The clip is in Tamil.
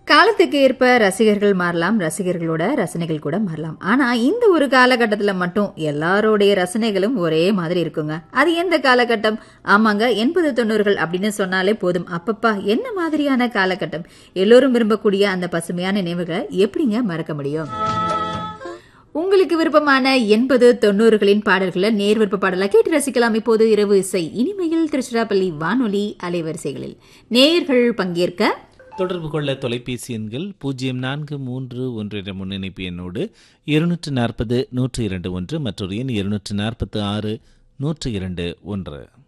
காலத்துக்கு ஏற்ப ரசிகர்கள் மாறலாம் ரசிகர்களோட ரசனைகள் கூட மாறலாம் ஆனா இந்த ஒரு காலகட்டத்துல மட்டும் எல்லாரோடைய ரசனைகளும் ஒரே மாதிரி இருக்குங்க அது எந்த காலகட்டம் ஆமாங்க எண்பது தொண்ணூறுகள் அப்படின்னு சொன்னாலே போதும் அப்பப்பா என்ன மாதிரியான காலகட்டம் எல்லோரும் விரும்பக்கூடிய அந்த பசுமையான நினைவுகளை எப்படிங்க மறக்க முடியும் உங்களுக்கு விருப்பமான எண்பது தொண்ணூறுகளின் பாடல்களை நேர் விருப்ப பாடலை கேட்டு ரசிக்கலாம் இப்போது இரவு இசை இனிமையில் திருச்சிராப்பள்ளி வானொலி அலைவரிசைகளில் நேயர்கள் பங்கேற்க தொடர்பு கொள்ள தொலைபேசி எண்கள் பூஜ்ஜியம் நான்கு மூன்று ஒன்று என்ற முன்னிணைப்பு எண்ணோடு இருநூற்று நாற்பது நூற்று இரண்டு ஒன்று மற்றொரு எண் இருநூற்று நாற்பத்து ஆறு நூற்று இரண்டு ஒன்று